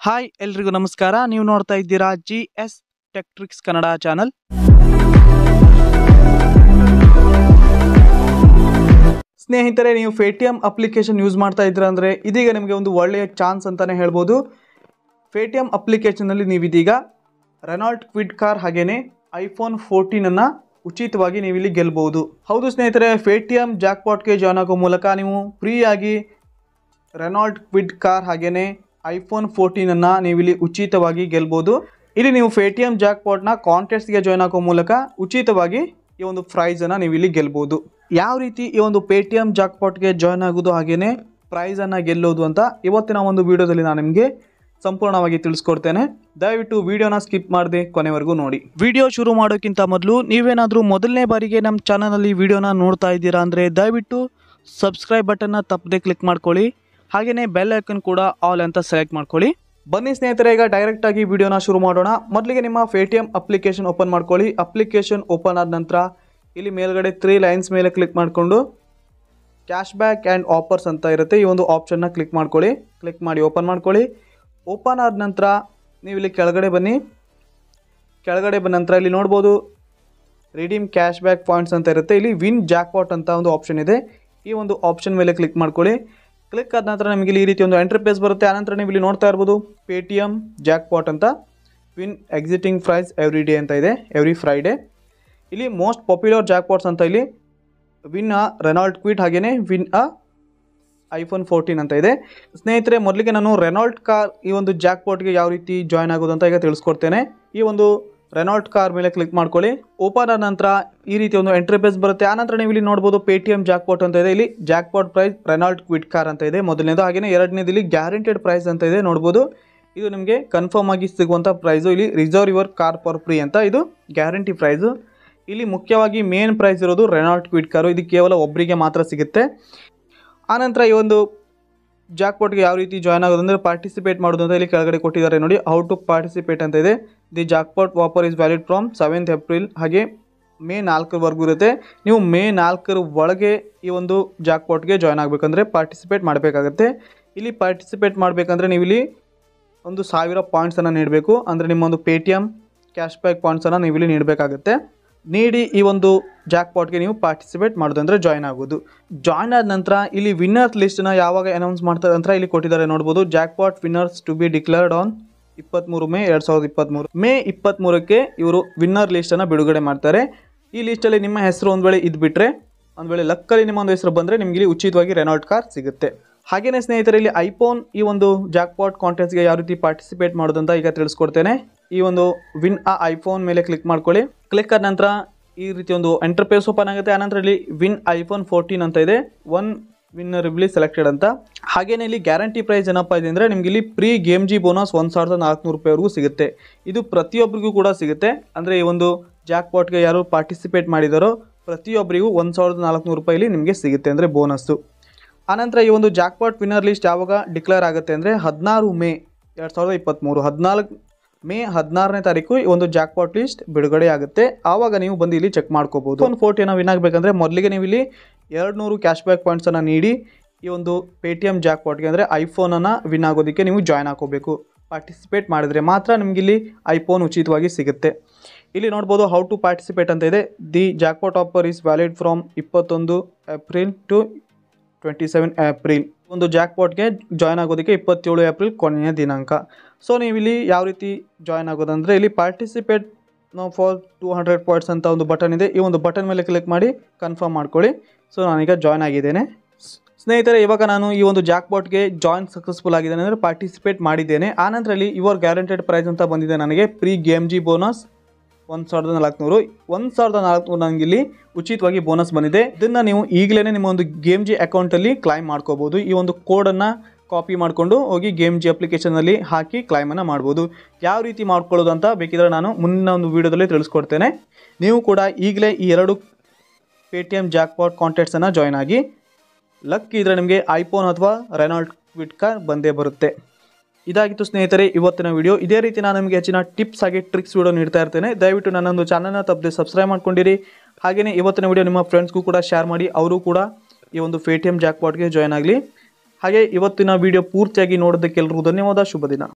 hi ಎಲ್ರಿಗೂ ನಮಸ್ಕಾರ ನೀವು ನೋಡ್ತಾ ಇದ್ದೀರಾ G S techtricks Kannada channel ಸ್ನೇಹಿತರೆ ನೀವು ಪೇಟಿಎಂ ಅಪ್ಲಿಕೇಶನ್ ಯೂಸ್ ಮಾಡ್ತಾ ಇದ್ದೀರಾ ಅಂದರೆ ಇದೀಗ ನಿಮಗೆ ಒಂದು ಒಳ್ಳೆಯ ಚಾನ್ಸ್ ಅಂತಲೇ ಹೇಳ್ಬೋದು ಪೇಟಿಎಂ ಅಪ್ಲಿಕೇಶನಲ್ಲಿ ನೀವು ಇದೀಗ ರೆನಾಲ್ಟ್ ಕ್ವಿಡ್ ಕಾರ್ ಹಾಗೇನೆ ಐಫೋನ್ ಫೋರ್ಟೀನನ್ನು ಉಚಿತವಾಗಿ ನೀವು ಇಲ್ಲಿ ಗೆಲ್ಬಹುದು ಹೌದು ಸ್ನೇಹಿತರೆ ಪೇಟಿಎಂ ಜಾಕ್ಪಾಟ್ಗೆ ಜಾಯ್ನ್ ಆಗೋ ಮೂಲಕ ನೀವು ಫ್ರೀಯಾಗಿ ರೆನಾಲ್ಟ್ ಕ್ವಿಡ್ ಕಾರ್ ಹಾಗೇನೆ ಐಫೋನ್ ಫೋರ್ಟೀನನ್ನು ನೀವು ಇಲ್ಲಿ ಉಚಿತವಾಗಿ ಗೆಲ್ಬೋದು ಇಲ್ಲಿ ನೀವು ಪೇಟಿಎಂ ಜಾಕ್ಪಾಟ್ನ ಕಾಂಟೆಸ್ಟ್ಗೆ ಜಾಯ್ನ್ ಆಗೋ ಮೂಲಕ ಉಚಿತವಾಗಿ ಈ ಒಂದು ಪ್ರೈಸನ್ನು ನೀವು ಇಲ್ಲಿ ಗೆಲ್ಬೋದು ಯಾವ ರೀತಿ ಈ ಒಂದು ಪೇಟಿಎಂ ಜಾಕ್ಪಾಟ್ಗೆ ಜಾಯ್ನ್ ಆಗೋದು ಹಾಗೇನೆ ಪ್ರೈಸನ್ನು ಗೆಲ್ಲೋದು ಅಂತ ಇವತ್ತಿನ ಒಂದು ವಿಡಿಯೋದಲ್ಲಿ ನಾನು ನಿಮಗೆ ಸಂಪೂರ್ಣವಾಗಿ ತಿಳಿಸ್ಕೊಡ್ತೇನೆ ದಯವಿಟ್ಟು ವಿಡಿಯೋನ ಸ್ಕಿಪ್ ಮಾಡದೆ ಕೊನೆವರೆಗೂ ನೋಡಿ ವಿಡಿಯೋ ಶುರು ಮಾಡೋಕ್ಕಿಂತ ಮೊದಲು ನೀವೇನಾದರೂ ಮೊದಲನೇ ಬಾರಿಗೆ ನಮ್ಮ ಚಾನಲಲ್ಲಿ ವಿಡಿಯೋನ ನೋಡ್ತಾ ಇದ್ದೀರಾ ಅಂದರೆ ದಯವಿಟ್ಟು ಸಬ್ಸ್ಕ್ರೈಬ್ ಬಟನ್ನ ತಪ್ಪದೆ ಕ್ಲಿಕ್ ಮಾಡ್ಕೊಳ್ಳಿ ಹಾಗೆಯೇ ಬೆಲ್ ಐಕನ್ ಕೂಡ ಆಲ್ ಅಂತ ಸೆಲೆಕ್ಟ್ ಮಾಡ್ಕೊಳ್ಳಿ ಬನ್ನಿ ಸ್ನೇಹಿತರೆ ಈಗ ಡೈರೆಕ್ಟ್ ಆಗಿ ವಿಡಿಯೋನ ಶುರು ಮಾಡೋಣ ಮೊದಲಿಗೆ ನಿಮ್ಮ ಪೇಟಿಎಂ ಅಪ್ಲಿಕೇಶನ್ ಓಪನ್ ಮಾಡ್ಕೊಳ್ಳಿ ಅಪ್ಲಿಕೇಶನ್ ಓಪನ್ ಆದ ನಂತರ ಇಲ್ಲಿ ಮೇಲ್ಗಡೆ ತ್ರೀ ಲೈನ್ಸ್ ಮೇಲೆ ಕ್ಲಿಕ್ ಮಾಡಿಕೊಂಡು ಕ್ಯಾಶ್ ಬ್ಯಾಕ್ ಆ್ಯಂಡ್ ಆಫರ್ಸ್ ಅಂತ ಇರುತ್ತೆ ಈ ಒಂದು ಆಪ್ಷನ್ನ ಕ್ಲಿಕ್ ಮಾಡ್ಕೊಳ್ಳಿ ಕ್ಲಿಕ್ ಮಾಡಿ ಓಪನ್ ಮಾಡ್ಕೊಳ್ಳಿ ಓಪನ್ ಆದ ನಂತರ ನೀವು ಇಲ್ಲಿ ಕೆಳಗಡೆ ಬನ್ನಿ ಕೆಳಗಡೆ ಬಂದ ನಂತರ ಇಲ್ಲಿ ನೋಡ್ಬೋದು ರಿಡೀಮ್ ಕ್ಯಾಶ್ ಬ್ಯಾಕ್ ಪಾಯಿಂಟ್ಸ್ ಅಂತ ಇರುತ್ತೆ ಇಲ್ಲಿ ವಿನ್ ಜಾಕ್ಪಾಟ್ ಅಂತ ಒಂದು ಆಪ್ಷನ್ ಇದೆ ಈ ಒಂದು ಆಪ್ಷನ್ ಮೇಲೆ ಕ್ಲಿಕ್ ಮಾಡ್ಕೊಳ್ಳಿ ಕ್ಲಿಕ್ ಆದ ನಂತರ ನಿಮಗೆ ಇಲ್ಲಿ ಈ ರೀತಿ ಒಂದು ಎಂಟ್ರಿ ಪೇಜ್ ಬರುತ್ತೆ ಆನಂತರ ನೀವು ಇಲ್ಲಿ ನೋಡ್ತಾ ಇರ್ಬೋದು ಪೇ ಟಿ ಎಮ್ ಜಾಕ್ಪಾಟ್ ಅಂತ win exciting prize every day ಅಂತ ಇದೆ ಎವ್ರಿ ಫ್ರೈಡೇ ಇಲ್ಲಿ ಮೋಸ್ಟ್ ಪಾಪ್ಯುಲರ್ ಜಾಕ್ಪಾಟ್ಸ್ ಅಂತ ಇಲ್ಲಿ ವಿನ್ ಅ ರೆನಾಲ್ಡ್ ಕ್ವಿಟ್ ಹಾಗೆಯೇ ವಿನ್ ಅ ಐಫೋನ್ ಫೋರ್ಟೀನ್ ಅಂತ ಇದೆ ಸ್ನೇಹಿತರೆ ಮೊದಲಿಗೆ ನಾನು ರೆನಾಲ್ಟ್ ಕಾರ್ ಈ ಒಂದು ಜಾಕ್ಪಾಟ್ಗೆ ಯಾವ ರೀತಿ ಜಾಯ್ನ್ ಆಗೋದು ಅಂತ ಈಗ ತಿಳಿಸ್ಕೊಡ್ತೇನೆ ಈ ಒಂದು ರೆನಾಲ್ಟ್ ಕಾರ್ ಮೇಲೆ ಕ್ಲಿಕ್ ಮಾಡ್ಕೊಳ್ಳಿ ಓಪನ್ ಆದ ನಂತರ ಈ ರೀತಿ ಒಂದು ಎಂಟ್ರಿ ಪೇಜ್ ಬರುತ್ತೆ ಆನಂತರ ನೀವು ಇಲ್ಲಿ ನೋಡ್ಬೋದು ಪೇ ಟಿ ಎಮ್ ಜಾಕ್ಪಾಟ್ ಅಂತ ಇದೆ ಇಲ್ಲಿ jackpot prize Renault Kwid car ಅಂತ ಇದೆ ಮೊದಲನೇದು ಹಾಗೆಯೇ ಎರಡನೇದು ಇಲ್ಲಿ ಗ್ಯಾರಂಟೆಡ್ ಪ್ರೈಸ್ ಅಂತ ಇದೆ ನೋಡ್ಬೋದು ಇದು ನಿಮಗೆ ಕನ್ಫರ್ಮ್ ಆಗಿ ಸಿಗುವಂಥ ಪ್ರೈಸು ಇಲ್ಲಿ reserve your car for free ಅಂತ ಇದು ಗ್ಯಾರಂಟಿ ಪ್ರೈಸು ಇಲ್ಲಿ ಮುಖ್ಯವಾಗಿ ಮೇನ್ ಪ್ರೈಸ್ ಇರೋದು ರೆನಾಲ್ಟ್ ಕ್ವಿಟ್ ಕಾರು ಇದು ಕೇವಲ ಒಬ್ಬರಿಗೆ ಮಾತ್ರ ಸಿಗುತ್ತೆ ಆನಂತರ ಈ ಒಂದು ಜಾಕ್ಪಾಟ್ಗೆ ಯಾವ ರೀತಿ ಜಾಯ್ನ್ ಆಗೋದು ಅಂದರೆ ಪಾರ್ಟಿಸಿಪೇಟ್ ಮಾಡೋದು ಅಂತ ಇಲ್ಲಿ ಕೆಳಗಡೆ ಕೊಟ್ಟಿದ್ದಾರೆ ನೋಡಿ ಹೌ ಟು ಪಾರ್ಟಿಸಿಪೇಟ್ ಅಂತ ಇದೆ the jackpot offer is valid from seventh April ಹಾಗೆ ಮೇ ನಾಲ್ಕರವರೆಗೂ ಇರುತ್ತೆ ನೀವು ಮೇ ನಾಲ್ಕರ ಒಳಗೆ ಈ ಒಂದು ಜಾಕ್ಪಾಟ್ಗೆ ಜಾಯ್ನ್ ಆಗಬೇಕಂದ್ರೆ ಪಾರ್ಟಿಸಿಪೇಟ್ ಮಾಡಬೇಕಾಗತ್ತೆ ಇಲ್ಲಿ ಪಾರ್ಟಿಸಿಪೇಟ್ ಮಾಡಬೇಕಂದ್ರೆ ನೀವು ಇಲ್ಲಿ ಒಂದು ಸಾವಿರ ಪಾಯಿಂಟ್ಸನ್ನು ನೀಡಬೇಕು ಅಂದರೆ ನಿಮ್ಮ ಒಂದು Paytm cash back ಪಾಯಿಂಟ್ಸನ್ನು ನೀವು ಇಲ್ಲಿ ನೀಡಬೇಕಾಗುತ್ತೆ ನೀಡಿ ಈ ಒಂದು ಜಾಕ್ಪಾಟ್ಗೆ ನೀವು ಪಾರ್ಟಿಸಿಪೇಟ್ ಮಾಡೋದಂದ್ರೆ ಜಾಯ್ನ್ ಆಗೋದು ಜಾಯ್ನ್ ಆದ ನಂತರ ಇಲ್ಲಿ ವಿನ್ನರ್ಸ್ ಲಿಸ್ಟ್ನ ಯಾವಾಗ ಅನೌನ್ಸ್ ಮಾಡ್ತಾರೆ ಅಂತ ಇಲ್ಲಿ ಕೊಟ್ಟಿದ್ದಾರೆ ನೋಡ್ಬೋದು jackpot winners to be declared on ಇಪ್ಪತ್ತ್ಮೂರು ಮೇ ಎರಡು ಸಾವಿರದ ಇಪ್ಪತ್ತ್ಮೂರು ಮೇ ಇಪ್ಪತ್ತ್ಮೂರಕ್ಕೆ ಇವರು ವಿನ್ನರ್ ಲಿಸ್ಟನ್ನು ಬಿಡುಗಡೆ ಮಾಡ್ತಾರೆ ಈ ಲಿಸ್ಟಲ್ಲಿ ನಿಮ್ಮ ಹೆಸರು ಒಂದು ವೇಳೆ ಇದ್ಬಿಟ್ರೆ ಒಂದು ವೇಳೆ ಲಕ್ಕಲ್ಲಿ ನಿಮ್ಮ ಒಂದು ಹೆಸರು ಬಂದರೆ ನಿಮಗೆ ಇಲ್ಲಿ ಉಚಿತವಾಗಿ ರೆನಾಲ್ಟ್ ಕಾರ್ ಸಿಗುತ್ತೆ ಹಾಗೆಯೇ ಸ್ನೇಹಿತರೆ ಇಲ್ಲಿ ಐಫೋನ್ ಈ ಒಂದು ಜಾಕ್ಪಾಟ್ ಕಾಂಟೆಸ್ಟ್ಗೆ ಯಾವ ರೀತಿ ಪಾರ್ಟಿಸಿಪೇಟ್ ಮಾಡೋದಂತ ಈಗ ತಿಳಿಸ್ಕೊಡ್ತೇನೆ ಈ ಒಂದು ವಿನ್ ಆ ಐಫೋನ್ ಮೇಲೆ ಕ್ಲಿಕ್ ಮಾಡ್ಕೊಳ್ಳಿ ಕ್ಲಿಕ್ ಆದ ನಂತರ ಈ ರೀತಿ ಒಂದು ಎಂಟರ್ಪೇಸ್ ಓಪನ್ ಆಗುತ್ತೆ ಆನಂತರ ಇಲ್ಲಿ ವಿನ್ ಐಫೋನ್ ಫೋರ್ಟೀನ್ ಅಂತ ಇದೆ ಒನ್ ವಿನ್ನರ್ ಇಬ್ಲಿ ಸೆಲೆಕ್ಟೆಡ್ ಅಂತ ಹಾಗೇನೆ ಇಲ್ಲಿ ಗ್ಯಾರಂಟಿ ಪ್ರೈಸ್ ಏನಪ್ಪ ಇದೆ ಅಂದರೆ ನಿಮಗೆ ಇಲ್ಲಿ ಪ್ರೀ ಗೇಮ್ ಜಿ ಬೋನಸ್ ಒಂದು ಸಾವಿರದ ನಾಲ್ಕುನೂರು ರೂಪಾಯಿವರೆಗೂ ಸಿಗುತ್ತೆ ಇದು ಪ್ರತಿಯೊಬ್ಬರಿಗೂ ಕೂಡ ಸಿಗುತ್ತೆ ಅಂದರೆ ಈ ಒಂದು ಜಾಕ್ಪಾಟ್ಗೆ ಯಾರು ಪಾರ್ಟಿಸಿಪೇಟ್ ಮಾಡಿದಾರೋ ಪ್ರತಿಯೊಬ್ಬರಿಗೂ ಒಂದು ಸಾವಿರದ ನಾಲ್ಕುನೂರು ರೂಪಾಯಿಲಿ ನಿಮಗೆ ಸಿಗುತ್ತೆ ಅಂದರೆ ಬೋನಸ್ಸು ಆನಂತರ ಈ ಒಂದು ಜಾಕ್ಪಾಟ್ ವಿನ್ನರ್ ಲಿಸ್ಟ್ ಯಾವಾಗ ಡಿಕ್ಲೇರ್ ಆಗುತ್ತೆ ಅಂದರೆ ಹದಿನಾರು ಮೇ ಎರಡು ಸಾವಿರದ ಇಪ್ಪತ್ತ್ಮೂರು ಹದಿನಾಲ್ಕು ಮೇ ಹದಿನಾರನೇ ತಾರೀಕು ಈ ಒಂದು ಜಾಕ್ಪಾಟ್ ಲಿಸ್ಟ್ ಬಿಡುಗಡೆ ಆಗುತ್ತೆ ಆವಾಗ ನೀವು ಬಂದು ಇಲ್ಲಿ ಚೆಕ್ ಮಾಡ್ಕೋಬೋದು ಒಂದು ಫೋರ್ಟಿನ ವಿನ್ ಆಗಬೇಕಂದ್ರೆ ಮೊದಲಿಗೆ ನೀವು ಇಲ್ಲಿ ಎರಡು ನೂರು ಕ್ಯಾಶ್ ಬ್ಯಾಕ್ ಪಾಯಿಂಟ್ಸನ್ನು ನೀಡಿ ಈ ಒಂದು ಪೇ ಟಿ ಎಮ್ ಜಾಕ್ಪಾಟ್ಗೆ ಅಂದರೆ ಐಫೋನನ್ನು ವಿನ್ ಆಗೋದಕ್ಕೆ ನೀವು ಜಾಯ್ನ್ ಹಾಕೋಬೇಕು ಪಾರ್ಟಿಸಿಪೇಟ್ ಮಾಡಿದರೆ ಮಾತ್ರ ನಿಮ್ಗೆ ಇಲ್ಲಿ ಐಫೋನ್ ಉಚಿತವಾಗಿ ಸಿಗುತ್ತೆ ಇಲ್ಲಿ ನೋಡ್ಬೋದು ಹೌ ಟು ಪಾರ್ಟಿಸಿಪೇಟ್ ಅಂತ ಇದೆ the jackpot offer is valid from ಇಪ್ಪತ್ತೊಂದು April to twenty seven April ಒಂದು ಜಾಕ್ಪಾಟ್ಗೆ ಜಾಯ್ನ್ ಆಗೋದಕ್ಕೆ ಇಪ್ಪತ್ತೇಳು ಏಪ್ರಿಲ್ ಕೊನೆಯ ದಿನಾಂಕ ಸೊ ನೀವು ಇಲ್ಲಿ ಯಾವ ರೀತಿ ಜಾಯ್ನ್ ಆಗೋದಂದರೆ ಇಲ್ಲಿ participate now for two hundred points ಅಂತ ಒಂದು ಬಟನ್ ಇದೆ ಈ ಒಂದು ಬಟನ್ ಮೇಲೆ ಕ್ಲಿಕ್ ಮಾಡಿ ಕನ್ಫರ್ಮ್ ಮಾಡ್ಕೊಳ್ಳಿ ಸೊ ನಾನೀಗ ಜಾಯ್ನ್ ಆಗಿದ್ದೇನೆ ಸ್ನೇಹಿತರೆ ಇವಾಗ ನಾನು ಈ ಒಂದು ಜಾಕ್ಪಾಟ್ಗೆ ಜಾಯ್ನ್ ಸಕ್ಸಸ್ಫುಲ್ ಆಗಿದ್ದೇನೆ ಅಂದರೆ ಪಾರ್ಟಿಸಿಪೇಟ್ ಮಾಡಿದ್ದೇನೆ ಆನಂತರಲ್ಲಿ ಯುವರ್ ಗ್ಯಾರಂಟೆಡ್ ಪ್ರೈಸ್ ಅಂತ ಬಂದಿದೆ ನನಗೆ ಪ್ರೀ ಗೇಮ್ ಜಿ ಬೋನಸ್ ಒಂದು ಸಾವಿರದ ನಾಲ್ಕುನೂರು ಒಂದು ಸಾವಿರದ ನಾಲ್ಕುನೂರು ನನಗೆ ಇಲ್ಲಿ ಉಚಿತವಾಗಿ ಬೋನಸ್ ಬಂದಿದೆ ಇದನ್ನು ನೀವು ಈಗಲೇ ನಿಮ್ಮ ಒಂದು ಗೇಮ್ ಜಿ ಅಕೌಂಟಲ್ಲಿ ಕ್ಲೈಮ್ ಮಾಡ್ಕೋಬೋದು ಈ ಒಂದು ಕೋಡನ್ನು ಕಾಪಿ ಮಾಡಿಕೊಂಡು ಹೋಗಿ ಗೇಮ್ ಜಿ ಅಪ್ಲಿಕೇಶನಲ್ಲಿ ಹಾಕಿ ಕ್ಲೈಮನ್ನು ಮಾಡ್ಬೋದು ಯಾವ ರೀತಿ ಮಾಡ್ಕೊಳ್ಳೋದು ಅಂತ ಬೇಕಿದ್ರೆ ನಾನು ಮುಂದಿನ ಒಂದು ವೀಡಿಯೋದಲ್ಲಿ ತಿಳಿಸ್ಕೊಡ್ತೇನೆ ನೀವು ಕೂಡ ಈಗಲೇ ಈ ಎರಡು ಪೇ ಟಿ ಎಮ್ ಜಾಕ್ಪಾಟ್ ಕಾಂಟ್ಯಾಕ್ಟ್ಸನ್ನು ಜಾಯ್ನ್ ಆಗಿ ಲಕ್ ಇದ್ದರೆ ನಿಮಗೆ ಐಫೋನ್ ಅಥವಾ ರೆನಾಲ್ಡ್ ಕ್ವಿಟ್ ಕಾರ್ ಬಂದೇ ಬರುತ್ತೆ ಇದಾಗಿತ್ತು ಸ್ನೇಹಿತರೆ ಇವತ್ತಿನ ವಿಡಿಯೋ ಇದೇ ರೀತಿ ನಾನು ನಿಮಗೆ ಹೆಚ್ಚಿನ ಟಿಪ್ಸ್ ಹಾಗೆ ಟ್ರಿಕ್ಸ್ ವಿಡಿಯೋ ನೀಡ್ತಾ ಇರ್ತೇನೆ ದಯವಿಟ್ಟು ನನ್ನೊಂದು ಚಾನಲ್ನ ತಪ್ಪದೆ ಸಬ್ಸ್ಕ್ರೈಬ್ ಮಾಡ್ಕೊಂಡಿರಿ ಹಾಗೆಯೇ ಇವತ್ತಿನ ವಿಡಿಯೋ ನಿಮ್ಮ ಫ್ರೆಂಡ್ಸ್ಗೂ ಕೂಡ ಶೇರ್ ಮಾಡಿ ಅವರು ಕೂಡ ಈ ಒಂದು ಪೇ ಟಿ ಎಮ್ ಜಾಕ್ಪಾಟ್ಗೆ ಜಾಯ್ನ್ ಆಗಲಿ ಹಾಗೆ ಇವತ್ತಿನ ವಿಡಿಯೋ ಪೂರ್ತಿಯಾಗಿ ನೋಡೋದಕ್ಕೆಲ್ಲರಿಗೂ ಧನ್ಯವಾದ ಶುಭ ದಿನ